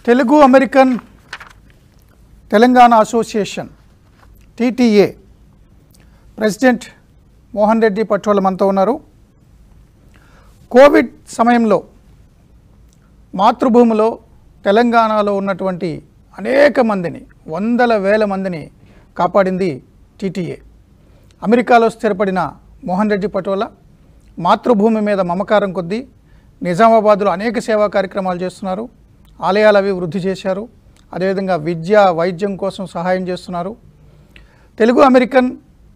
Telugu American Telangana association TTA president Mohan Reddy Patola మనతో ఉన్నారు Covid సమయంలో మాతృభూమిలో తెలంగాణలో ఉన్నటువంటి అనేక మందిని వందల వేల మందిని కాపాడింది టీటీఏ అమెరికాలో స్థిరపడిన మోహన్ రెడ్డి పటోల మాతృభూమి మీద మమకారం కొద్దీ నిజామాబాద్లో అనేక సేవా కార్యక్రమాలు చేస్తున్నారు ఆలయాలు అవి వృద్ధి చేశారు అదేవిధంగా విద్య వైద్యం కోసం సహాయం చేస్తున్నారు Telugu American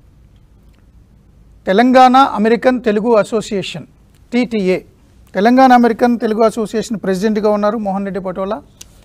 Telangana American Telugu association TTA Telangana American Telugu association ప్రెసిడెంట్గా ఉన్నారు మోహన్ రెడ్డి పటోలా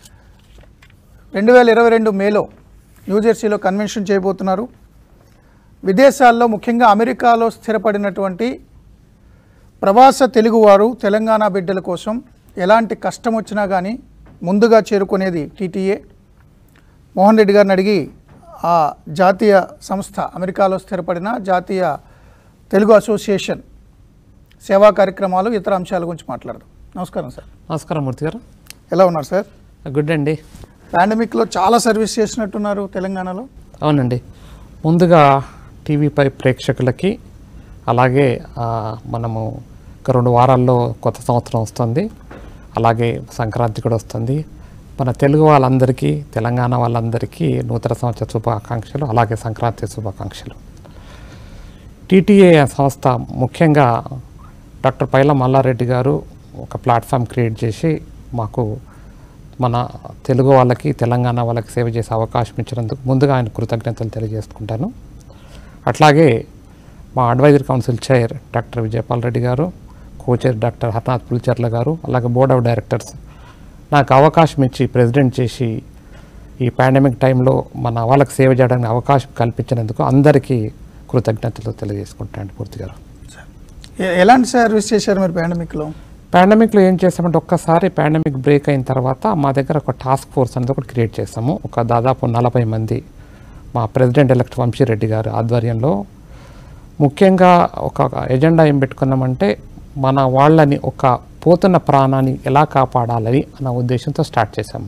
రెండు వేల ఇరవై రెండు మేలో న్యూజెర్సీలో కన్వెన్షన్ చేయబోతున్నారు విదేశాల్లో ముఖ్యంగా అమెరికాలో స్థిరపడినటువంటి ప్రవాస తెలుగువారు తెలంగాణ బిడ్డల కోసం ఎలాంటి కష్టం వచ్చినా కానీ ముందుగా చేరుకునేది టీటీఏ మోహన్ రెడ్డి గారిని అడిగి ఆ జాతీయ సంస్థ అమెరికాలో స్థిరపడిన జాతీయ తెలుగు అసోసియేషన్ సేవా కార్యక్రమాలు ఇతర అంశాల గురించి మాట్లాడదాం నమస్కారం సార్ నమస్కారం మూర్తి గారు ఎలా ఉన్నారు సార్ గుడ్ అండి పాండమిక్లో చాలా సర్వీస్ చేసినట్టున్నారు తెలంగాణలో అవునండి ముందుగా టీవీపై ప్రేక్షకులకి అలాగే ఆ, మనము ఒక రెండు వారాల్లో కొత్త సంవత్సరం వస్తుంది అలాగే సంక్రాంతి కూడా వస్తుంది మన తెలుగు వాళ్ళందరికీ తెలంగాణ వాళ్ళందరికీ నూతన సంవత్సర శుభాకాంక్షలు అలాగే సంక్రాంతి శుభాకాంక్షలు టీటీఏ సంస్థ ముఖ్యంగా డాక్టర్ పైల మల్లారెడ్డి గారు ఒక ప్లాట్ఫామ్ క్రియేట్ చేసి మాకు మన తెలుగు వాళ్ళకి తెలంగాణ వాళ్ళకి సేవ చేసే అవకాశం ఇచ్చినందుకు ముందుగా ఆయన కృతజ్ఞతలు తెలియజేసుకుంటాను అట్లాగే మా advisory council chair doctor Vijaypal Reddy garu cochair doctor Harnath పుల్చర్ల గారు అలాగే బోర్డ్ ఆఫ్ డైరెక్టర్స్ నాకు అవకాశం ఇచ్చి ప్రెసిడెంట్ చేసి ఈ పాండమిక్ టైంలో మన వాళ్ళకి సేవ చేయడానికి అవకాశం కల్పించినందుకు అందరికీ కృతజ్ఞతలు తెలియజేసుకుంటాను పూర్తి గారు ఎ- ఎలాంటి సర్వీస్ చేశారు మీరు పాండమిక్లో పాండమిక్లో ఏం చేసామంటే ఒక్కసారి పాండమిక్ బ్రేక్ అయిన తర్వాత మా దగ్గర ఒక టాస్క్ ఫోర్స్ అనేది ఒకటి క్రియేట్ చేసాము ఒక దాదాపు నలభై మంది మా ప్రెసిడెంట్ ఎలక్ట్ వంశీరెడ్డి గారి ఆధ్వర్యంలో ముఖ్యంగా ఒక ఎజెండా ఏం పెట్టుకున్నామంటే మన వాళ్ళని ఒక పోతున్న ప్రాణాన్ని ఎలా కాపాడాలని అన్న ఉద్దేశంతో స్టార్ట్ చేసాము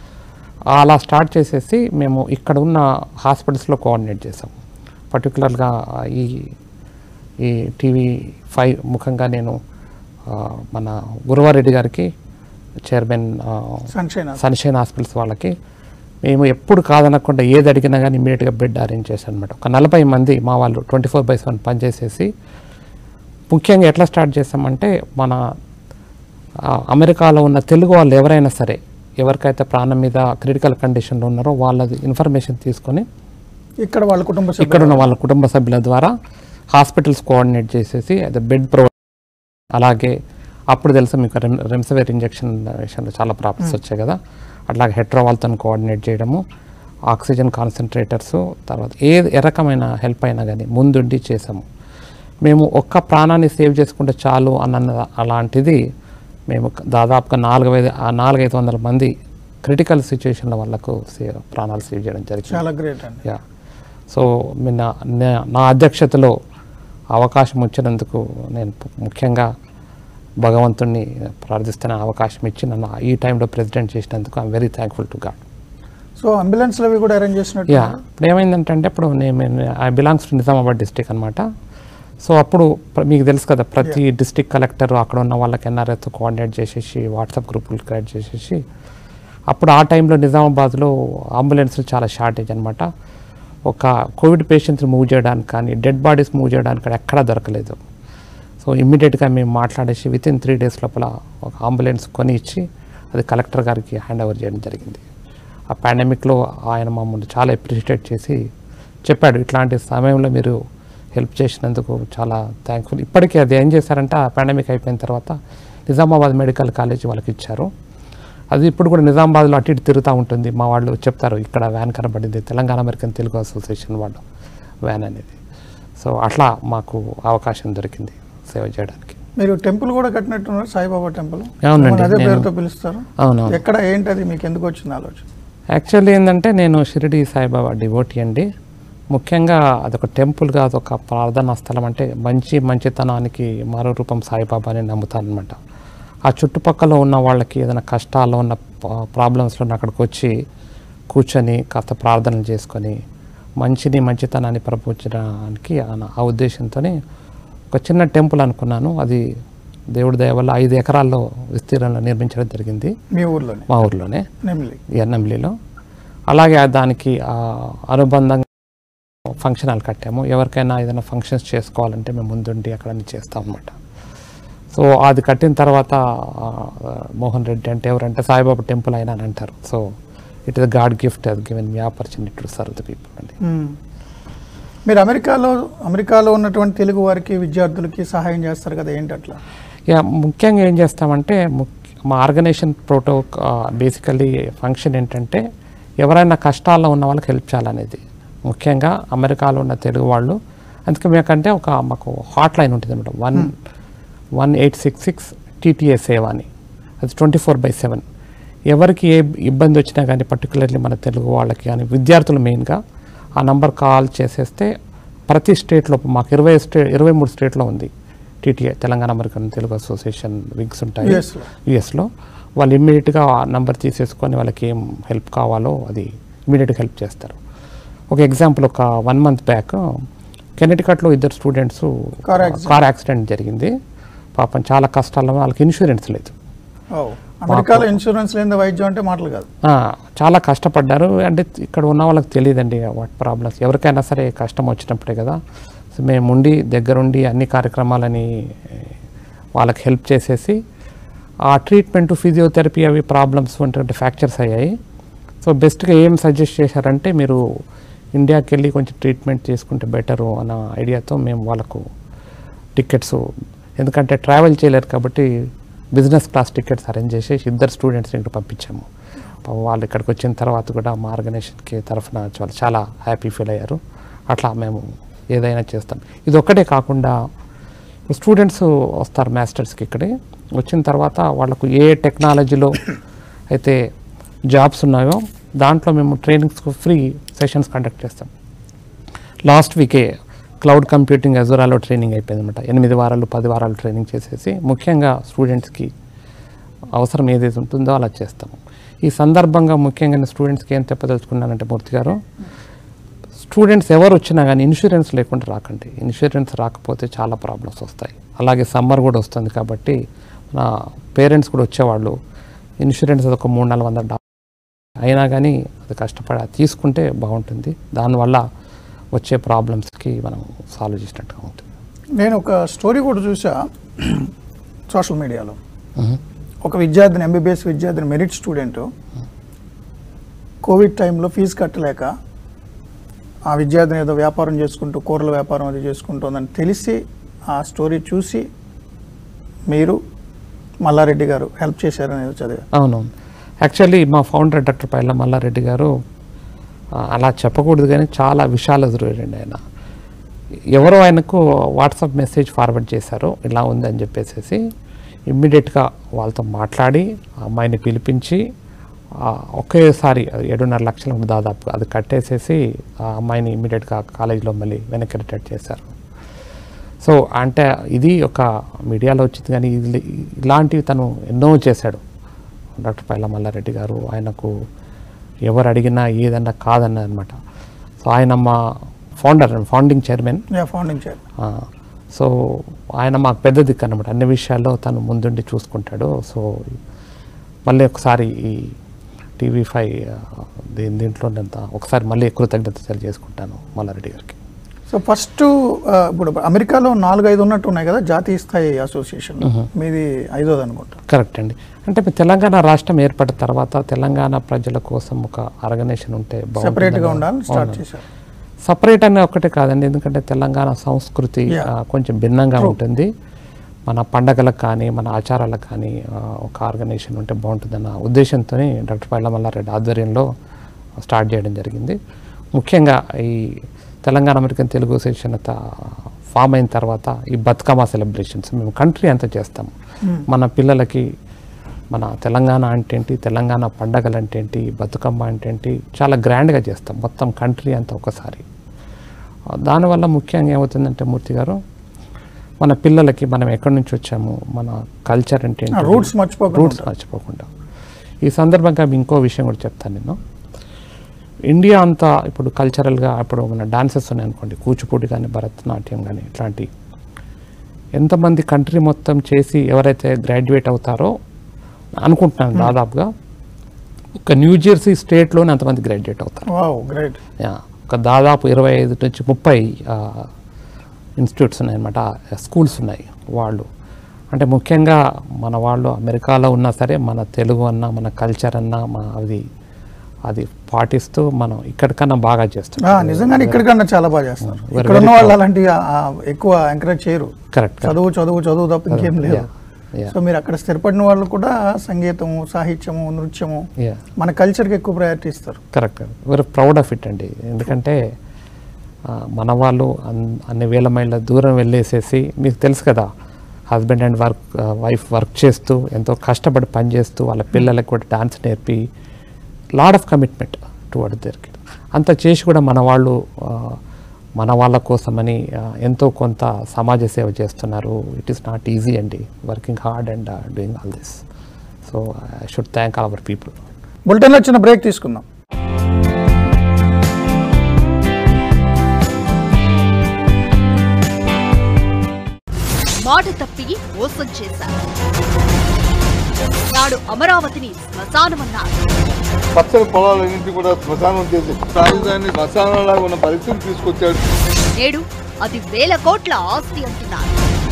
అలా స్టార్ట్ చేసేసి మేము ఇక్కడ ఉన్న హాస్పిటల్స్లో కోఆర్డినేట్ చేసాము పర్టికులర్గా ఈ ఈ టీవీ ఫైవ్ ముఖంగా నేను ఆ, మన గురువారెడ్డి గారికి చైర్మన్ ఆ, సన్షైన్ సన్షైన్ హాస్పిటల్స్ వాళ్ళకి మేము ఎప్పుడు కాదనకుండా ఏది అడిగినా కానీ ఇమీడియట్గా బెడ్ అరేంజ్ చేశాను అనమాట ఒక నలభై మంది మా వాళ్ళు ట్వంటీ ఫోర్ బై సెవెన్ పనిచేసేసి ముఖ్యంగా ఎట్లా స్టార్ట్ చేసామంటే మన ఆ, అమెరికాలో ఉన్న తెలుగు వాళ్ళు ఎవరైనా సరే ఎవరికైతే ప్రాణం మీద క్రిటికల్ కండిషన్లో ఉన్నారో వాళ్ళది ఇన్ఫర్మేషన్ తీసుకొని ఇక్కడ వాళ్ళ కుటుంబ సభ్యులు ఇక్కడ ఉన్న వాళ్ళ కుటుంబ సభ్యుల ద్వారా హాస్పిటల్స్ కోఆర్డినేట్ చేసేసి అదే బెడ్ ప్రొవైడ్ అలాగే అప్పుడు తెలుసు మీకు రెమ్ రెమ్సవేర్ ఇంజెక్షన్ విషయంలో చాలా ప్రాబ్లమ్స్ వచ్చాయి కదా అట్లాగే హెట్రోవాల్తో కోఆర్డినేట్ చేయడము ఆక్సిజన్ కాన్సన్ట్రేటర్స్ తర్వాత ఏ ఏ రకమైన హెల్ప్ అయినా కానీ ముందుండి చేసాము మేము ఒక్క ప్రాణాన్ని సేవ్ చేసుకుంటే చాలు అన్న అలాంటిది మేము దాదాపుగా నాలుగు ఐదు ఆ నాలుగైదు వందల మంది క్రిటికల్ సిచ్యువేషన్ల వాళ్ళకు సే- ప్రాణాలు సేవ్ చేయడం జరిగింది చాలా గ్రేట్ అండి యా సో మీ నా నా- నా అధ్యక్షతలో అవకాశం వచ్చినందుకు నేను పు- ముఖ్యంగా భగవంతుణ్ణి ప్రార్థిస్తున్న అవకాశం ఇచ్చి నన్ను ఈ టైంలో ప్రెసిడెంట్ చేసినందుకు I'm very thankful to God so అంబులెన్స్లు అవి కూడా అరేంజ్ చేసినట్టు యా ఇప్పుడు ఏమైందంటే ఇప్పుడు నేను I belongs to Nizamabad district అనమాట సో అప్పుడు ప్ర- మీకు తెలుసు కదా ప్రతి డిస్టిక్ కలెక్టర్ అక్కడ ఉన్న వాళ్ళకి ఎన్ఆర్ఎస్తో కోఆర్డినేట్ చేసేసి వాట్సాప్ గ్రూపులు క్రియేట్ చేసేసి అప్పుడు ఆ టైంలో నిజామాబాద్లో అంబులెన్స్లు చాలా షార్టేజ్ అనమాట ఒక కోవిడ్ పేషెంట్స్ మూవ్ చేయడానికి కానీ డెడ్ బాడీస్ మూవ్ చేయడానికి కానీ ఎక్కడా దొరకలేదు సో ఇమ్మీడియట్గా మేము మాట్లాడేసి విత్ ఇన్ త్రీ డేస్ లోపల ఒక అంబులెన్స్ కొని ఇచ్చి అది కలెక్టర్ గారికి హ్యాండ్ ఓవర్ చేయడం జరిగింది ఆ పాండమిక్లో ఆయన మమ్మల్ని చాలా అప్రిషియేట్ చేసి చెప్పాడు ఇట్లాంటి సమయంలో మీరు హెల్ప్ చేసినందుకు చాలా థ్యాంక్ఫుల్ ఇప్పటికీ అది ఏం చేశారంటే ఆ పాండమిక్ అయిపోయిన తర్వాత నిజామాబాద్ మెడికల్ కాలేజ్ వాళ్ళకి ఇచ్చారు అది ఇప్పుడు కూడా నిజామాబాద్లో అటు ఇటు తిరుగుతూ ఉంటుంది మా వాళ్ళు చెప్తారు ఇక్కడ వ్యాన్ కనబడింది తెలంగాణ అమెరికన్ తెలుగు అసోసియేషన్ వాళ్ళు వ్యాన్ అనేది సో అట్లా మాకు అవకాశం దొరికింది సేవ చేయడానికి మీరు టెంపుల్ కూడా కట్టినట్టున్నారు సాయిబాబా టెంపుల్ అవునండి, మిమ్మల్ని అదే నేను- పేరుతో పిలుస్తారు అవునవును ఎక్కడ ఏంటది మీకు ఎందుకు వచ్చింది ఆలోచన యాక్చువల్లీ ఏంటంటే నేను షిరిడి సాయిబాబా డివోటీ అండి ముఖ్యంగా అదొక టెంపుల్ కాదు ఒక ప్రార్థనా స్థలం అంటే మంచి మంచితనానికి మరో రూపం సాయిబాబా అని నమ్ముతాను అనమాట ఆ చుట్టుపక్కల ఉన్న వాళ్ళకి ఏదైనా కష్టాల్లో ఉన్న ప్రాబ్లమ్స్లో అక్కడికి వచ్చి కూర్చొని కాస్త ప్రార్థనలు చేసుకొని మంచిని మంచితనాన్ని ప్రపంచడానికి ఆ ఉద్దేశంతోనే ఒక చిన్న టెంపుల్ అనుకున్నాను అది దేవుడి దయ వల్ల ఐదు ఎకరాల్లో విస్తీర్ణంలో నిర్మించడం జరిగింది మీ ఊర్లోనే మా ఊర్లోనే నెమ్లి ఎన్ఎంలీలో అలాగే ఆ దానికి ఆ, అనుబంధంగా ఫంక్షన్ హాల్ కట్టాము ఎవరికైనా ఏదైనా ఫంక్షన్స్ చేసుకోవాలంటే మేము ముందుండి అక్కడ చేస్తాం అనమాట సో అది కట్టిన తర్వాత ఆ, మోహన్ రెడ్డి అంటే ఎవరంటే సాయిబాబా టెంపుల్ అయినా అని అంటారు so it is God gift అది given me opportunity to serve the people అండి మ్మ్. మీరు అమెరికాలో అమెరికాలో ఉన్నటువంటి తెలుగు వారికి విద్యార్థులకి సహాయం చేస్తారు కదా ఏంటి అట్లా యా ముఖ్యంగా ఏం చేస్తామంటే ముఖ్య మా ఆర్గనైజేషన్ ప్రోటో బేసికల్లీ ఫంక్షన్ ఏంటంటే ఎవరైనా కష్టాల్లో ఉన్న వాళ్ళకి హెల్ప్ చేయాలనేది ముఖ్యంగా అమెరికాలో ఉన్న తెలుగు వాళ్ళు అందుకే మేకంటే ఒక మాకు హాట్ లైన్ ఉంటుంది అనమాట one one eight six six TTA సేవ అని అది ట్వంటీ ఫోర్ బై సెవెన్ ఎవరికి ఏ ఇబ్బంది వచ్చినా కానీ పర్టికులర్లీ మన తెలుగు వాళ్ళకి కానీ విద్యార్థులు మెయిన్గా ఆ నంబర్ కాల్ చేసేస్తే ప్రతి స్టేట్లో మాకు ఇరవై స్టే ఇరవై మూడు స్టేట్లో ఉంది TTA Telangana American Telugu association wings ఉంటాయి US లో. యుఎస్లో వాళ్ళు ఇమ్మీడియట్గా ఆ నంబర్ తీసేసుకొని వాళ్ళకి ఏం హెల్ప్ కావాలో అది ఇమీడియట్గా హెల్ప్ చేస్తారు ఒక ఎగ్జాంపుల్ ఒక వన్ మంత్ బ్యాక్ కెనెటికట్లో ఇద్దరు students Car accident. Car accident జరిగింది పాపం చాలా కష్టాల్లో వాళ్ళకి ఇన్సూరెన్స్ లేదు ఓ అమెరికాలో ఇన్సూరెన్స్ లేని వైద్యం అంటే మాటలు కాదు ఆ, చాలా కష్టపడ్డారు అంటే ఇక్కడ ఉన్న వాళ్ళకి తెలియదండి వాట్ ప్రాబ్లమ్స్ ఎవరికైనా సరే కష్టం వచ్చినప్పుడే కదా సో మేము ఉండి దగ్గరుండి అన్ని కార్యక్రమాలని ఏ, వాళ్ళకి హెల్ప్ చేసేసి ఆ ట్రీట్మెంట్ ఫిజియోథెరపీ అవి ప్రాబ్లమ్స్ వంటి ఫ్రాక్చర్స్ అయ్యాయి సో బెస్ట్గా ఏం సజెస్ట్ చేశారంటే మీరు ఇండియాకి వెళ్ళి కొంచెం ట్రీట్మెంట్ తీసుకుంటే బెటరు అన్న ఐడియాతో మేము వాళ్ళకు టికెట్స్ ఎందుకంటే ట్రావెల్ చేయలేరు కాబట్టి బిజినెస్ క్లాస్ టికెట్స్ అరేంజ్ చేసేసి ఇద్దరు స్టూడెంట్స్ని ఇక్కడ పంపించాము పాపం వాళ్ళు ఇక్కడికి వచ్చిన తర్వాత కూడా మా ఆర్గనైజేషన్కి తరఫున వాళ్ళు చాలా హ్యాపీ ఫీల్ అయ్యారు అట్లా మేము ఏదైనా చేస్తాం ఇది ఒక్కటే కాకుండా స్టూడెంట్స్ వస్తారు మాస్టర్స్కి ఇక్కడే వచ్చిన తర్వాత వాళ్ళకు ఏ టెక్నాలజీలో అయితే జాబ్స్ ఉన్నాయో దాంట్లో మేము ట్రైనింగ్స్ ఫ్రీ సెషన్స్ కండక్ట్ చేస్తాం లాస్ట్ వీకే క్లౌడ్ కంప్యూటింగ్ అజురాలో ట్రైనింగ్ అయిపోయింది అనమాట ఎనిమిది వారాలు పది వారాలు ట్రైనింగ్ చేసేసి ముఖ్యంగా స్టూడెంట్స్కి అవసరం ఏదైతే ఉంటుందో అలా చేస్తాము ఈ సందర్భంగా ముఖ్యంగా నేను స్టూడెంట్స్కి ఏం చెప్పదలుచుకున్నానంటే మూర్తి గారు స్టూడెంట్స్ ఎవరు వచ్చినా కానీ ఇన్సూరెన్స్ లేకుండా రాకండి ఇన్సూరెన్స్ రాకపోతే చాలా ప్రాబ్లమ్స్ వస్తాయి అలాగే సమ్మర్ కూడా వస్తుంది కాబట్టి నా పేరెంట్స్ కూడా వచ్చేవాళ్ళు ఇన్సూరెన్స్ అది ఒక మూడు నాలుగు వందల డా- అయినా కానీ అది కష్టపడి అది తీసుకుంటే బాగుంటుంది దానివల్ల వచ్చే ప్రాబ్లమ్స్కి మనం సాల్వ్ చేసినట్టుగా ఉంటుంది నేను ఒక స్టోరీ కూడా చూసా సోషల్ మీడియాలో ఒక విద్యార్థిని ఎంబీబీఎస్ విద్యార్థిని మెరిట్ స్టూడెంట్ కోవిడ్ టైంలో ఫీజు కట్టలేక ఆ విద్యార్థిని ఏదో వ్యాపారం చేసుకుంటూ కూరల వ్యాపారం అది చేసుకుంటుందని తెలిసి ఆ స్టోరీ చూసి మీరు మల్లారెడ్డి గారు హెల్ప్ చేశారని ఏదో చదివా అవునవును యాక్చువల్లీ మా ఫౌండర్ డాక్టర్ పైల మల్లారెడ్డి గారు ఆ, అలా చెప్పకూడదు కానీ చాలా విషయాలు ఎదురండి ఆయన ఎవరో ఆయనకు వాట్సాప్ మెసేజ్ ఫార్వర్డ్ చేశారు ఇలా ఉందని చెప్పేసి ఇమ్మీడియట్గా వాళ్ళతో మాట్లాడి ఆ అమ్మాయిని పిలిపించి ఆ, ఒకేసారి అది ఏడున్నర లక్షలు దాదాపు అది కట్టేసేసి ఆ అమ్మాయిని ఇమ్మీడియట్గా కాలేజీలో మళ్ళీ వెనక్కి రిటైర్ చేశారు సో అంటే ఇది ఒక మీడియాలో వచ్చింది కానీ ఇది ఇలాంటివి తను ఎన్నో చేశాడు డాక్టర్ పైల మల్లారెడ్డి గారు ఆయనకు ఎవరు అడిగినా ఏదన్నా కాదన్న అనమాట సో ఆయన మా founder founding chairman yeah founding chair so ఆయన మాకు పెద్ద దిక్కు అనమాట అన్ని విషయాల్లో తను ముందుండి చూసుకుంటాడు సో మళ్ళీ ఒకసారి ఈ టీవీ ఫైవ్ దీని దీంట్లో నేను తా- ఒకసారి మళ్ళీ కృతజ్ఞతలు చేసుకుంటాను మల్లారెడ్డి గారికి సో ఫస్ట్ ఇప్పుడు అమెరికాలో నాలుగు ఐదు ఉన్నట్టు ఉన్నాయి కదా జాతీయ స్థాయి అసోసియేషన్ మీది ఐదోది అనుకుంటా కరెక్ట్ అండి అంటే ఇప్పుడు తెలంగాణ రాష్ట్రం ఏర్పడిన తర్వాత తెలంగాణ ప్రజల కోసం ఒక ఆర్గనైజేషన్ ఉంటే సెపరేట్గా ఉండాలని స్టార్ట్ చేశారు సపరేట్ అనే ఒకటే కాదండి ఎందుకంటే తెలంగాణ సంస్కృతి Yeah. ఆ, కొంచెం భిన్నంగా ఉంటుంది మన పండగలకు కానీ మన ఆచారాలకు కానీ ఆ, ఒక ఆర్గనైజేషన్ ఉంటే బాగుంటుందన్న ఉద్దేశంతోనే డాక్టర్ పైల మల్లారెడ్డి ఆధ్వర్యంలో స్టార్ట్ చేయడం జరిగింది ముఖ్యంగా ఈ Telangana American Telugu association form అయిన తర్వాత ఈ బతుకమ్మ సెలబ్రేషన్స్ మేము కంట్రీ అంతా చేస్తాం మన పిల్లలకి మన తెలంగాణ అంటే ఏంటి తెలంగాణ పండగలు అంటే ఏంటి బతుకమ్మ అంటే ఏంటి చాలా గ్రాండ్గా చేస్తాం మొత్తం కంట్రీ అంతా ఒకసారి ఆ, దానివల్ల ముఖ్యంగా ఏమవుతుందంటే మూర్తి గారు మన పిల్లలకి మనం ఎక్కడి నుంచి వచ్చాము మన కల్చర్ అంటే ఏంటి రూట్స్ మర్చిపోకుండా రూట్స్ మర్చిపోకుండా ఈ సందర్భంగా మీ ఇంకో విషయం కూడా చెప్తాను నేను ఇండియా అంతా ఇప్పుడు కల్చరల్గా ఇప్పుడు మన డాన్సెస్ ఉన్నాయి అనుకోండి కూచిపూడి కానీ భరతనాట్యం కానీ ఇట్లాంటి ఎంతమంది కంట్రీ మొత్తం చేసి ఎవరైతే గ్రాడ్యుయేట్ అవుతారో అనుకుంటున్నాను దాదాపుగా ఒక న్యూ జెర్సీ స్టేట్లోనే అంతమంది గ్రాడ్యుయేట్ అవుతారు వావ్ గ్రేట్ యా, ఒక దాదాపు ఇరవై ఐదు నుంచి ముప్పై ఇన్స్టిట్యూట్స్ ఉన్నాయన్నమాట స్కూల్స్ ఉన్నాయి వాళ్ళు అంటే ముఖ్యంగా మన వాళ్ళు అమెరికాలో ఉన్నా సరే మన తెలుగు అన్నా మన కల్చర్ అన్నా మన అది అది పాటిస్తూ మనం ఇక్కడికన్నా బాగా చేస్తున్నాం నిజంగానే ఇక్కడికన్నా చాలా బాగా చేస్తారు very ఇక్కడ ఉన్న వాళ్ళు అలాంటి ఎక్కువ ఎంకరేజ్ చేయరు కరెక్ట్ చదువు చదువు చదువు తప్ప ఇంకేం లేదు Yeah, yeah. సో మీరు అక్కడ స్థిరపడిన వాళ్ళు కూడా సంగీతము సాహిత్యము నృత్యము యా మన కల్చర్కి ఎక్కువ ప్రయారిటీ ఇస్తారు correct very proud of it అండి ఎందుకంటే ఆ, మన వాళ్ళు అన్- అన్ని వేల మైళ్ళ దూరం వెళ్ళేసేసి మీకు తెలుసు కదా husband and work wife work చేస్తూ ఎంతో కష్టపడి పనిచేస్తూ వాళ్ళ పిల్లలకు కూడా డాన్స్ నేర్పి లాడ్ ఆఫ్ కమిట్మెంట్ టువర్డ్ దర్కి అంత చేసి కూడా మన వాళ్ళు ఆ, మన వాళ్ళ కోసమని ఆ, ఎంతో కొంత సమాజ సేవ చేస్తున్నారు ఇట్ ఈస్ నాట్ ఈజీ అండి working hard and doing all this so I should thank all our people బులెటిన్లో చిన్న బ్రేక్ తీసుకుందాం మాట తప్పి మోసం చేశారు నాడు అమరావతిని శ్మశానమన్నారు పచ్చని పొలాలన్నింటి కూడా శ్మశానం చేసి రాజధాని శ్మశానంలాగా ఉన్న పరిస్థితి తీసుకొచ్చాడు నేడు అది వేల కోట్ల ఆస్తి అంటున్నారు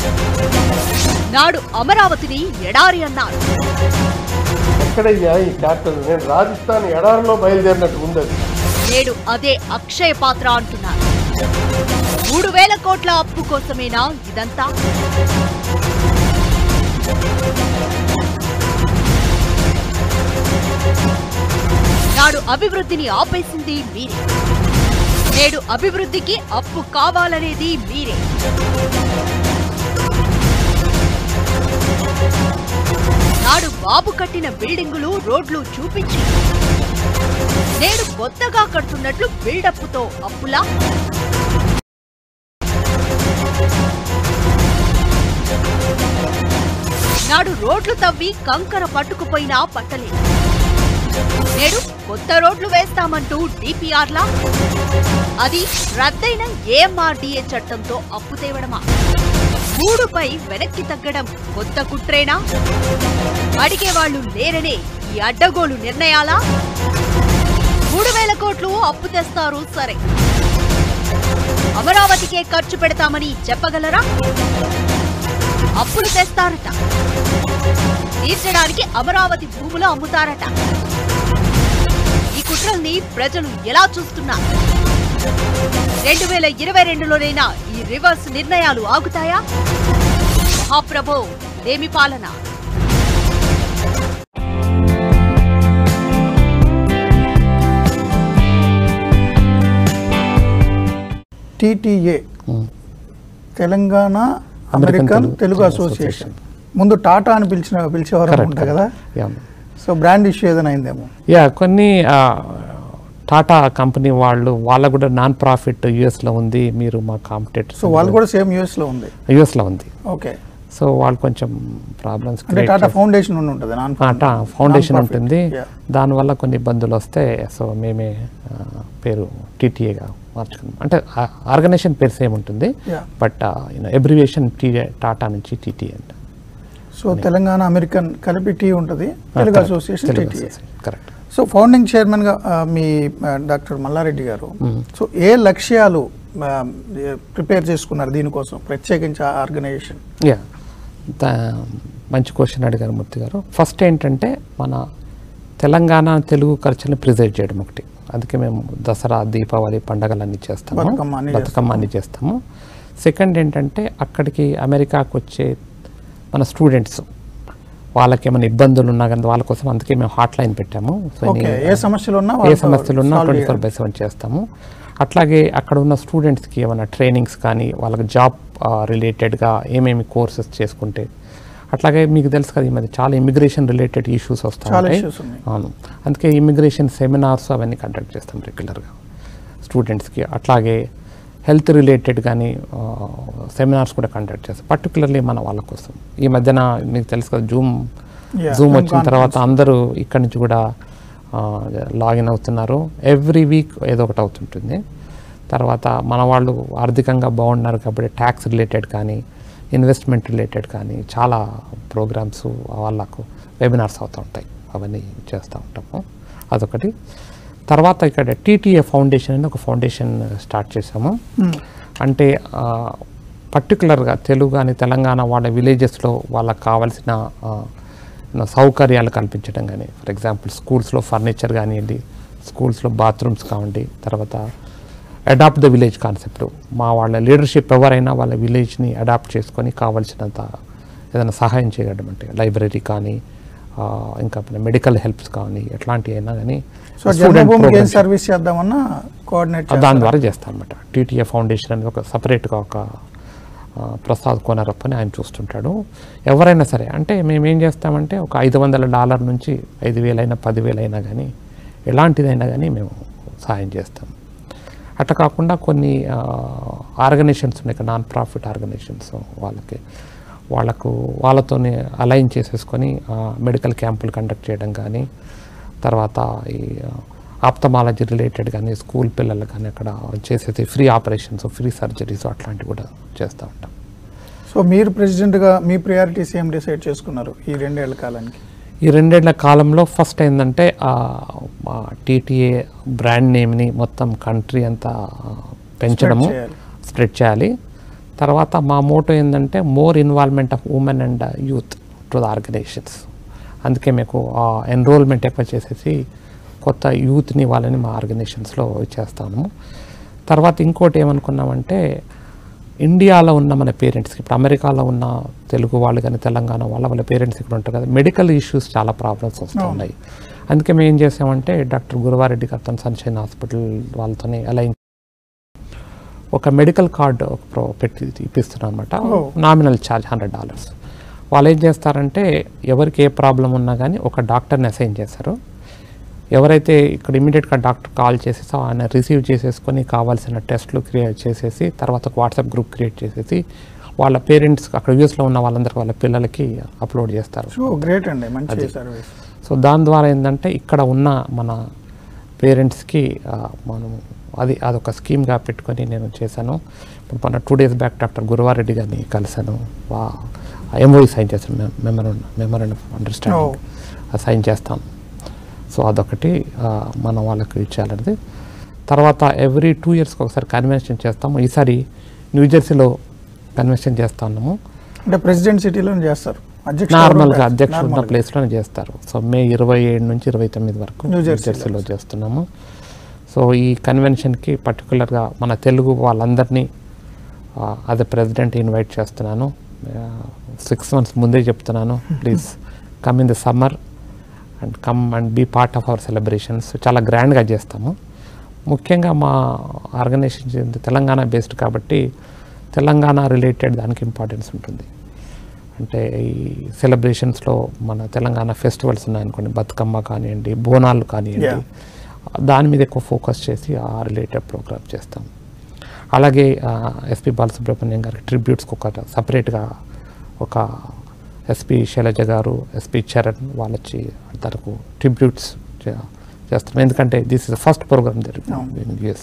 నాడు అమరావతిని ఎడారి అన్నారు ఎక్కడయ్యా ఈ క్యాపిటల్ నేను రాజస్థాన్ ఎడారిలో బయలుదేరినట్టు ఉంది అది. నేడు అదే అక్షయ పాత్ర అంటున్నారు మూడు వేల కోట్ల అప్పు కోసమేనా ఇదంతా నాడు అభివృద్ధిని ఆపేసింది మీరే నేడు అభివృద్ధికి అప్పు కావాలనేది మీరే నాడు బాబు కట్టిన బిల్డింగులు రోడ్లు చూపించి నేడు కొత్తగా కడుతున్నట్లు బిల్డప్తో అప్పులా నాడు రోడ్లు తవ్వి కంకర పట్టుకుపోయినా పట్టలేదు నేడు కొత్త రోడ్లు వేస్తామంటూ డిపిఆర్లా అది రద్దయిన ఏఎంఆర్డీఏ చట్టంతో అప్పు తేవడమా మూడుపై వెనక్కి తగ్గడం కొత్త కుట్రేనా అడిగేవాళ్లు లేరనే ఈ అడ్డగోలు నిర్ణయాలా మూడు వేల కోట్లు అప్పు తెస్తారు సరే అమరావతికే ఖర్చు పెడతామని చెప్పగలరా అప్పులు తెస్తారట తీర్చడానికి అమరావతి భూములు అమ్ముతారట ఈ కుట్రల్ని ప్రజలు ఎలా చూస్తున్నారు రెండు వేల ఇరవై రెండులోనైనా ఈ రివర్స్ నిర్ణయాలు ఆగుతాయా మహాప్రభో దేమి పాలన TTA Telangana American Telugu Telugu association ముందు టాటా అని పిలిచిన పిలిచేవారు అనుకుంటా కదా యా సో బ్రాండ్ ఇష్యూ ఏదైనా అయిందేమో యా కొన్ని ఆ, టాటా కంపెనీ వాళ్ళు వాళ్ళ కూడా నాన్ ప్రాఫిట్ యుఎస్లో ఉంది మీరు మా కాంపిటేటర్ సో వాళ్ళు కూడా సేమ్ యూఎస్ లో ఉంది యుఎస్లో ఉంది ఓకే సో వాళ్ళు కొంచెం ప్రాబ్లమ్స్ అంటే టాటా ఫౌండేషన్ ఉండి ఉంటుంది నాన్ ఫౌండేషన్ non-profit. ఉంటుంది Yeah. దానివల్ల కొన్ని ఇబ్బందులు వస్తే సో మేమే ఆ, పేరు టీటీఏగా మార్చుకున్నాం అంటే ఆర్గనైజేషన్ పేరు సేమ్ ఉంటుంది Yeah. But abbreviation T TATA నుంచి టీటీ అంట సో తెలంగాణ అమెరికన్ కలిపి టీ ఉంటుంది Telugu association TTA correct so founding chairman గా ఆ, మీ ఆ, డాక్టర్ మల్లారెడ్డి గారు సో ఏ లక్ష్యాలు ప్రిపేర్ చేసుకున్నారు దీనికోసం ప్రత్యేకించి ఆ ఆర్గనైజేషన్ యా మంచి క్వశ్చన్ అడిగారు మూర్తి గారు ఫస్ట్ ఏంటంటే మన తెలంగాణ తెలుగు కల్చర్ని ప్రిజర్వ్ చేయడం ఒకటి అందుకే మేము దసరా దీపావళి పండగలన్నీ చేస్తాము బతుకమ్మ అన్నీ బతుకమ్మ అన్నీ చేస్తాము సెకండ్ ఏంటంటే అక్కడికి అమెరికాకు వచ్చే మన స్టూడెంట్స్ వాళ్ళకి ఏమైనా ఇబ్బందులు ఉన్నా కానీ వాళ్ళ కోసం అందుకే మేము హాట్ లైన్ పెట్టాము సో ఓకే ఏ సమస్యలు ఉన్నా ఏ వాళ్ళతో సమస్యలు ఉన్నా solve ట్వంటీ ఫోర్ చేయాలి. బై సెవెన్ చేస్తాము అట్లాగే అక్కడ ఉన్న స్టూడెంట్స్కి ఏమైనా ట్రైనింగ్స్ కానీ వాళ్ళకి జాబ్ రిలేటెడ్గా ఏమేమి కోర్సెస్ చేసుకుంటే అట్లాగే మీకు తెలుసు కదా ఈ మధ్య చాలా ఇమిగ్రేషన్ రిలేటెడ్ ఇష్యూస్ వస్తూ చాలా ఉంటాయి issues ఉన్నాయి. అవును అందుకే ఇమిగ్రేషన్ సెమినార్స్ అవన్నీ కండక్ట్ చేస్తాం రెగ్యులర్గా స్టూడెంట్స్కి అట్లాగే హెల్త్ రిలేటెడ్ కానీ సెమినార్స్ కూడా కండక్ట్ చేస్తాం పర్టికులర్లీ మన వాళ్ళ కోసం ఈ మధ్యన మీకు తెలుసు కదా జూమ్ Yeah, జూమ్ Zoom వచ్చిన తర్వాత అందరూ ఇక్కడి నుంచి కూడా లాగిన్ అవుతున్నారు ఎవ్రీ వీక్ ఏదో ఒకటి అవుతుంటుంది తర్వాత మన వాళ్ళు ఆర్థికంగా బాగున్నారు కాబట్టి ట్యాక్స్ రిలేటెడ్ కానీ ఇన్వెస్ట్మెంట్ రిలేటెడ్ కానీ చాలా ప్రోగ్రామ్స్ వాళ్ళకు వెబినార్స్ అవుతూ ఉంటాయి అవన్నీ చేస్తూ ఉంటాము అదొకటి తర్వాత ఇక్కడ టీటీఏ ఫౌండేషన్ అని ఒక ఫౌండేషన్ స్టార్ట్ చేసాము అంటే పర్టికులర్గా తెలుగు కానీ తెలంగాణ వాళ్ళ విలేజెస్లో వాళ్ళకి కావాల్సిన ఆ, you know, సౌకర్యాలు కల్పించడం కానీ ఫర్ ఎగ్జాంపుల్ స్కూల్స్లో ఫర్నిచర్ కానివ్వండి స్కూల్స్లో బాత్రూమ్స్ కావండి తర్వాత అడాప్ట్ ద విలేజ్ కాన్సెప్ట్ మా వాళ్ళ లీడర్షిప్ ఎవరైనా వాళ్ళ విలేజ్ని అడాప్ట్ చేసుకొని కావాల్సినంత ఏదైనా సహాయం చేయడం అంటే లైబ్రరీ కానీ ఆ, ఇంకా మెడికల్ హెల్ప్స్ కానీ ఎట్లాంటివి అయినా కానీ సో student జన్మభూమికి ఏం programs- సర్వీస్ చేద్దామన్నా కోఆర్డినేట్ దాని ద్వారా చేస్తాం అనమాట టీటీఏ ఫౌండేషన్ అని ఒక సపరేట్గా ఒక ఆ, ప్రసాద్ కోనరప్ప అని ఆయన చూస్తుంటాడు ఎవరైనా సరే అంటే మేము ఏం చేస్తామంటే ఒక ఐదు వందల డాలర్ నుంచి ఐదు వేలైనా పదివేలైనా కానీ ఎలాంటిదైనా కానీ మేము సహాయం చేస్తాం అట్లా కాకుండా కొన్ని ఆర్గనైజేషన్స్ ఉన్నాయి నాన్ ప్రాఫిట్ ఆర్గనైజేషన్స్ వాళ్ళకి వాళ్ళకు వాళ్ళతోనే అలైన్ చేసేసుకొని మెడికల్ క్యాంపులు కండక్ట్ చేయడం కానీ తర్వాత ఈ ఆప్తమాలజీ రిలేటెడ్ కానీ స్కూల్ పిల్లలు కానీ అక్కడ చేసేది ఫ్రీ ఆపరేషన్స్ ఫ్రీ సర్జరీస్ అట్లాంటివి కూడా చేస్తూ ఉంటాం సో మీరు ప్రెసిడెంట్గా మీ ప్రియారిటీస్ ఏం డిసైడ్ చేసుకున్నారు ఈ రెండేళ్ల కాలానికి ఈ రెండేళ్ల కాలంలో ఫస్ట్ ఏంటంటే టీటీఏ బ్రాండ్ నేమ్ని మొత్తం కంట్రీ అంతా ఆ, పెంచడము చేయాలి. స్ప్రెడ్ చేయాలి తర్వాత మా మోటో ఏంటంటే more involvement of women and youth to the organisations అందుకే మీకు ఎన్రోల్మెంట్ ఎక్కువ చేసేసి కొత్త యూత్ని వాళ్ళని మా ఆర్గనైజేషన్స్లో చేస్తాము తర్వాత ఇంకోటి ఏమనుకున్నామంటే ఇండియాలో ఉన్న మన పేరెంట్స్కి ఇప్పుడు అమెరికాలో ఉన్న తెలుగు వాళ్ళు కానీ తెలంగాణ వాళ్ళ వాళ్ళ పేరెంట్స్ ఇక్కడ ఉంటారు కదా మెడికల్ ఇష్యూస్ చాలా ప్రాబ్లమ్స్ వస్తూ ఉన్నాయి అందుకే మేము ఏం చేసామంటే డాక్టర్ గురువారెడ్డి గారితో సన్షైన్ హాస్పిటల్ వాళ్ళతోనే అలా ఒక మెడికల్ కార్డు ఒక ప్రో పెట్టి ఇప్పిస్తున్నాం అనమాట Oh. Nominal charge hundred dollars వాళ్ళు ఏం చేస్తారంటే ఎవరికి ఏ ప్రాబ్లం ఉన్నా కానీ ఒక డాక్టర్ని అసైన్ చేస్తారు ఎవరైతే ఇక్కడ ఇమీడియట్గా డాక్టర్ కాల్ చేసేసి ఆయన రిసీవ్ చేసేసుకొని కావాల్సిన టెస్ట్లు క్రియేట్ చేసేసి తర్వాత ఒక వాట్సాప్ గ్రూప్ క్రియేట్ చేసేసి వాళ్ళ పేరెంట్స్ అక్కడ యూఎస్లో ఉన్న వాళ్ళందరికీ వాళ్ళ పిల్లలకి అప్లోడ్ చేస్తారు సో గ్రేట్ అండి మంచి సర్వీస్ సో దాని ద్వారా ఏంటంటే ఇక్కడ ఉన్న మన పేరెంట్స్కి మనం అది అదొక స్కీమ్గా పెట్టుకొని నేను చేశాను ఇప్పుడు మన two days back doctor Guruva Reddy గారిని కలిశాను వా ఎంఓఈ సైన్ చేశాను మెమరం మెమరం అండర్స్టాండింగ్ అది సైన్ చేస్తాను సో అదొకటి ఆ, మనం వాళ్ళకి ఇచ్చేయాలనేది తర్వాత ఎవ్రీ టూ ఇయర్స్కి ఒకసారి కన్వెన్షన్ చేస్తాము ఈసారి న్యూజెర్సీలో కన్వెన్షన్ చేస్తా ఉన్నాము అంటే ప్రెసిడెంట్ సిటీలో చేస్తారు అధ్యక్షుడు నార్మల్గా ఎవరు? అధ్యక్షుడు ఉన్న Normal. ప్లేస్లోనే చేస్తారు సో మే ఇరవై ఏడు నుంచి ఇరవై తొమ్మిది వరకు న్యూ జెర్సీలో జెర్సీలో చేస్తున్నాము సో ఈ కన్వెన్షన్కి పర్టికులర్గా మన తెలుగు వాళ్ళందరినీ అదే ప్రెసిడెంట్ ఇన్వైట్ చేస్తున్నాను సిక్స్ మంత్స్ ముందే చెప్తున్నాను please come in the summer and come and be part of our celebrations చాలా గ్రాండ్గా చేస్తాము ముఖ్యంగా మా ఆర్గనైజేషన్ తెలంగాణ బేస్డ్ కాబట్టి తెలంగాణ రిలేటెడ్ దానికి ఇంపార్టెన్స్ ఉంటుంది అంటే ఈ సెలబ్రేషన్స్లో మన తెలంగాణ ఫెస్టివల్స్ ఉన్నాయనుకోండి బతుకమ్మ కానివ్వండి బోనాలు కానివ్వండి దాని మీద ఎక్కువ ఫోకస్ చేసి ఆ రిలేటెడ్ ప్రోగ్రామ్ చేస్తాం అలాగే ఎస్పి బాలసుబ్రహ్మణ్యం గారికి ట్రిబ్యూట్స్కి ఒక సపరేట్గా ఒక ఎస్పి శైలజ గారు ఎస్పి చరణ్ వాళ్ళొచ్చి తనకు ట్రిబ్యూట్స్ చేస్తాం ఎందుకంటే దిస్ ఇస్ ఫస్ట్ ప్రోగ్రామ్ జరుగుతుంది ఇన్ యుఎస్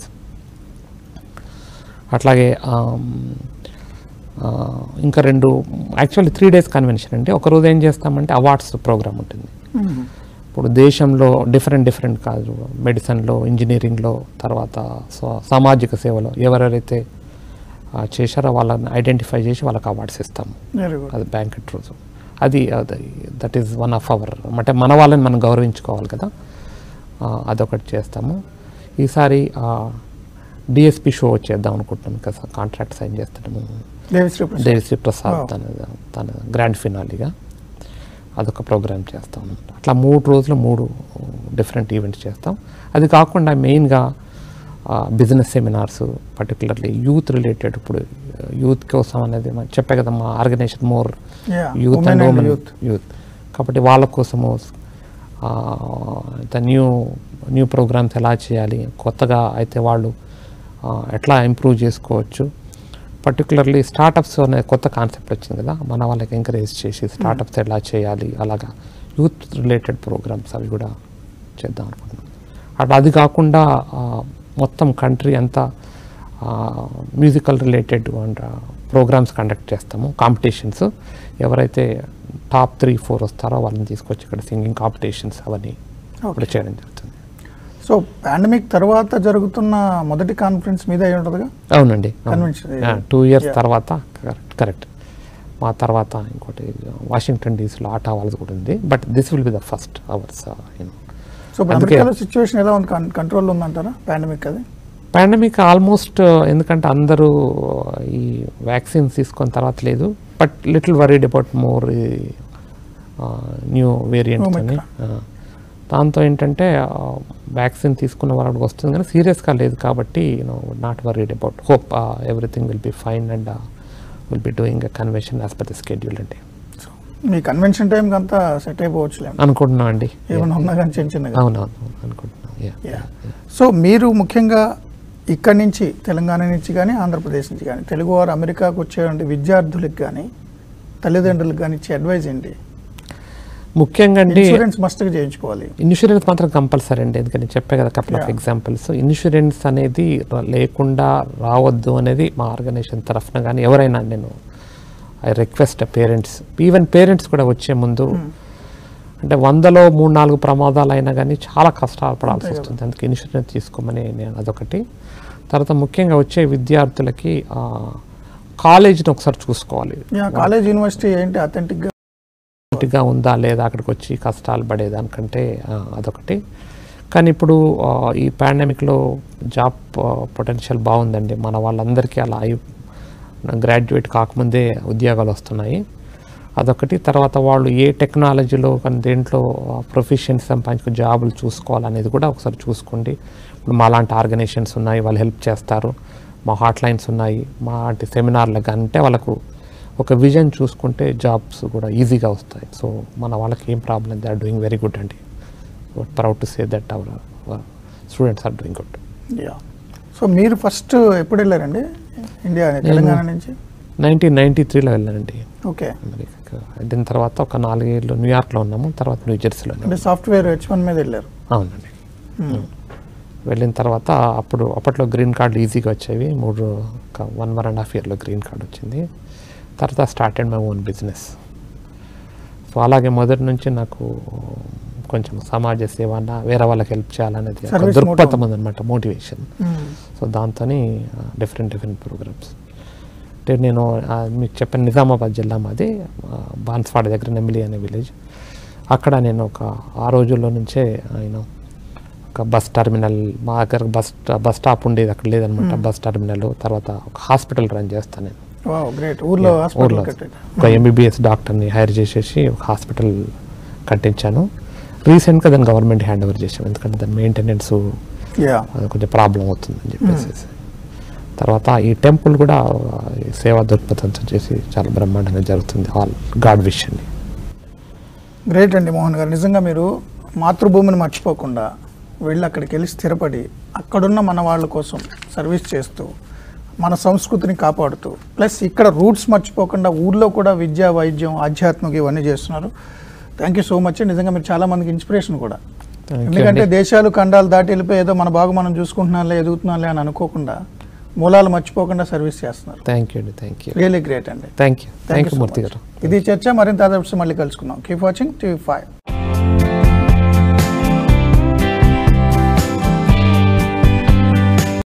అట్లాగే ఆమ్, ఆ, ఇంకా రెండు యాక్చువల్లీ త్రీ డేస్ కన్వెన్షన్ అండి ఒక రోజు ఏం చేస్తామంటే అవార్డ్స్ ప్రోగ్రామ్ ఉంటుంది మ్మ్. ఇప్పుడు దేశంలో డిఫరెంట్ డిఫరెంట్ కాదు మెడిసిన్లో ఇంజనీరింగ్లో తర్వాత స- సామాజిక సేవలో ఎవరెవరైతే ఆ, చేశారో వాళ్ళని ఐడెంటిఫై చేసి వాళ్ళకి అవార్డ్స్ ఇస్తాము వెరీ గుడ్ అది బ్యాంకెట్ రోజు అది that is one of our అంటే మన వాళ్ళని మనం గౌరవించుకోవాలి కదా ఆ, అదొకటి చేస్తాము ఈసారి డిఎస్పి షో చేద్దాం అనుకుంటున్నాం కదా కాంట్రాక్ట్ సైన్ చేస్తున్నాము దేవిశ్రీ ప్రసాద్ దేవిశ్రీ ప్రసాద్ Wow. తన తన గ్రాండ్ ఫినాలిగా అదొక ప్రోగ్రామ్ చేస్తాం అన్నమాట అట్లా మూడు రోజులు మూడు డిఫరెంట్ ఈవెంట్స్ చేస్తాం అది కాకుండా మెయిన్గా business seminars particularly youth related ఇప్పుడు యూత్ కోసం అనేది మనం చెప్పే కదా మా organisation more Yeah, youth women and and women youth. Youth కాబట్టి వాళ్ళ కోసము ద న్యూ న్యూ ప్రోగ్రామ్స్ ఎలా చేయాలి కొత్తగా అయితే వాళ్ళు ఆ, ఎట్లా ఇంప్రూవ్ చేసుకోవచ్చు పర్టికులర్లీ స్టార్టప్స్ అనే కొత్త కాన్సెప్ట్ వచ్చింది కదా మన వాళ్ళకి ఎంకరేజ్ చేసి స్టార్టప్స్ ఎలా చేయాలి అలాగా యూత్ రిలేటెడ్ ప్రోగ్రామ్స్ అవి కూడా చేద్దాం అనుకుంటున్నాం అట్లా అది కాకుండా ఆ, మొత్తం కంట్రీ అంతా musical related and programmes conduct చేస్తాము కాంపిటీషన్స్ ఎవరైతే టాప్ త్రీ ఫోర్ వస్తారో వాళ్ళని తీసుకొచ్చి ఇక్కడ సింగింగ్ కాంపిటీషన్స్ అవన్నీ ఇప్పుడు చేయడం జరుగుతుంది సో పాండమిక్ తర్వాత జరుగుతున్న మొదటి కాన్ఫరెన్స్ మీద అయి ఉంటుందిగా అవునండి Convention, టూ ఇయర్స్ yeah. తర్వాత కరెక్ట్ కరెక్ట్ మా తర్వాత ఇంకోటి వాషింగ్టన్ డీసీలో ఆటా వాళ్ళది కూడా ఉంది but this will be the first ours you know so ఇప్పుడు అందుకే- అమెరికాలో సిచ్యువేషన్ ఎలా ఉంది కంట్రోల్ ఉందంటారా పాండమిక్ అది పాండమిక్ ఆల్మోస్ట్ ఎందుకంటే అందరూ ఈ వ్యాక్సిన్స్ తీసుకున్న తర్వాత లేదు but little worried about more new variants అని ఆ, దాంతో ఏంటంటే వ్యాక్సిన్ తీసుకున్న వాళ్ళకి వస్తుంది కానీ సీరియస్గా లేదు కాబట్టి you know not worried about hope everything will be fine and will be doing a convention as per the schedule అండి మీ కన్వెన్షన్ టైంకి అంతా సెట్ అయిపోవచ్చులేము అనుకుంటున్నాం అండి ఏమైనా ఉన్నా కానీ చిన్న చిన్నగా అవునవును అనుకుంటున్నాం yeah. Yeah. సో మీరు ముఖ్యంగా ఇక్కడి నుంచి తెలంగాణ నుంచి కానీ ఆంధ్రప్రదేశ్ నుంచి కానీ తెలుగువారు అమెరికాకు వచ్చేటువంటి విద్యార్థులకు కానీ తల్లిదండ్రులకు కానీ ఇచ్చే అడ్వైజ్ ఏంటి ముఖ్యంగా అండి ఇన్సూరెన్స్ మస్ట్గా చేయించుకోవాలి ఇన్సూరెన్స్ మాత్రం కంపల్సరీ అండి ఎందుకంటే చెప్పే కదా couple of Yeah. Examples insurance అనేది ర- లేకుండా రావద్దు అనేది మా ఆర్గనైజేషన్ తరఫున కానీ ఎవరైనా నేను I request parents even parents కూడా వచ్చే ముందు అంటే వందలో మూడు నాలుగు ప్రమాదాలు అయినా కానీ చాలా కష్టాలు పడాల్సి అంతే వస్తుంది అందుకే ఇన్సూరెన్స్ తీసుకోమని నేను అదొకటి తర్వాత ముఖ్యంగా వచ్చే విద్యార్థులకి కాలేజీని ఒకసారి చూసుకోవాలి కాలేజ్ యూనివర్సిటీ ఏంటి అథెంటిక్గా గా ఉందా లేదా అక్కడికి వచ్చి కష్టాలు పడేదానికంటే ఆ, అదొకటి కానీ ఇప్పుడు ఆ, ఈ పాండమిక్లో జాబ్ పొటెన్షియల్ బాగుందండి మన వాళ్ళందరికీ అలా అయి గ్రాడ్యుయేట్ కాకముందే ఉద్యోగాలు వస్తున్నాయి అదొకటి తర్వాత వాళ్ళు ఏ టెక్నాలజీలో కానీ దేంట్లో ప్రొఫెషన్స్ సంపాదించుకు జాబులు చూసుకోవాలనేది కూడా ఒకసారి చూసుకోండి ఇప్పుడు మా లాంటి ఆర్గనైజేషన్స్ ఉన్నాయి వాళ్ళు హెల్ప్ చేస్తారు మా హాట్ లైన్స్ ఉన్నాయి మా లాంటి సెమినార్లకు అంటే వాళ్ళకు ఒక విజన్ చూసుకుంటే జాబ్స్ కూడా ఈజీగా వస్తాయి సో మన వాళ్ళకి ఏం problem they are doing very good అండి proud to say that our students are doing good yeah so మీరు ఫస్ట్ ఎప్పుడు వెళ్ళారండి ఇండియా తెలంగాణ నుంచి నైన్టీన్ నైంటీ త్రీలో వెళ్ళానండి ఓకే అమెరికాకు వెళ్ళిన తర్వాత ఒక నాలుగేళ్ళు న్యూయార్క్లో ఉన్నాము తర్వాత న్యూ జెర్సీలో అంటే సాఫ్ట్వేర్ హెచ్ వన్ మీద వెళ్ళారు అవునండి వెళ్ళిన తర్వాత అప్పుడు అప్పట్లో గ్రీన్ కార్డులు ఈజీగా వచ్చేవి మూడు ఒక వన్ వన్ అండ్ హాఫ్ ఇయర్లో గ్రీన్ కార్డ్ వచ్చింది తర్వాత started my own business so అలాగే మొదటి నుంచి నాకు కొంచెం సమాజ సేవ అన్న వేరే వాళ్ళకి హెల్ప్ చేయాలనేది ఒక Service దృక్పథం motive. ఉందన్నమాట మోటివేషన్ సో దాంతో డిఫరెంట్ డిఫరెంట్ ప్రోగ్రామ్స్ అంటే నేను ఆ, మీకు చెప్పిన నిజామాబాద్ జిల్లా మాది ఆ, బాన్స్వాడ దగ్గర నెమిలి అనే విలేజ్ అక్కడ నేను ఒక ఆ రోజుల్లో నుంచే ఆయన ఒక బస్ టర్మినల్ మా దగ్గర బస్ బస్ స్టాప్ ఉండేది అక్కడ లేదనమాట బస్ టర్మినల్ తర్వాత ఒక హాస్పిటల్ రన్ చేస్తాను నేను వావ్ గ్రేట్ ఊర్లో హాస్పిటల్ ఊర్లో కట్టాడు ఒక ఎంబీబీఎస్ డాక్టర్ని హైర్ చేసేసి ఒక హాస్పిటల్ కట్టించాను రీసెంట్గా దాన్ని గవర్నమెంట్ హ్యాండ్ ఓవర్ చేసాం ఎందుకంటే దాని మెయింటెనెన్స్ యా అది కొంచెం ప్రాబ్లం అవుతుందని చెప్పేసి తర్వాత ఈ టెంపుల్ కూడా ఆ, ఈ సేవా దృక్పథంతో చేసి చాలా బ్రహ్మాండంగా జరుగుతుంది ఆల్ గాడ్ విష్ అండి గ్రేట్ అండి మోహన్ గారు నిజంగా మీరు మాతృభూమిని మర్చిపోకుండా వెళ్ళి అక్కడికి వెళ్ళి స్థిరపడి అక్కడున్న మన వాళ్ళ కోసం సర్వీస్ చేస్తూ మన సంస్కృతిని కాపాడుతూ ప్లస్ ఇక్కడ రూట్స్ మర్చిపోకుండా ఊర్లో కూడా విద్య వైద్యం ఆధ్యాత్మిక ఇవన్నీ చేస్తున్నారు థ్యాంక్ యూ సో మచ్ నిజంగా మీరు చాలా మందికి ఇన్స్పిరేషన్ కూడా Thank you ఎందుకంటే అండి. దేశాలు ఖండాలు దాటి వెళ్ళిపోయి ఏదో మన బాగు మనం చూసుకుంటున్నాలే ఎదుగుతున్నాలే అని అనుకోకుండా మూలాలు మర్చిపోకుండా సర్వీస్ చేస్తున్నారు థ్యాంక్ యూ అండి థ్యాంక్ యూ రియలీ గ్రేట్ అండి thank you Thank thank you you so Murthy much. Garu ఇది చర్చ మరింత ఆదర్శం మళ్ళీ కలుసుకుందాం కీప్ వాచింగ్ టీవీ ఫైవ్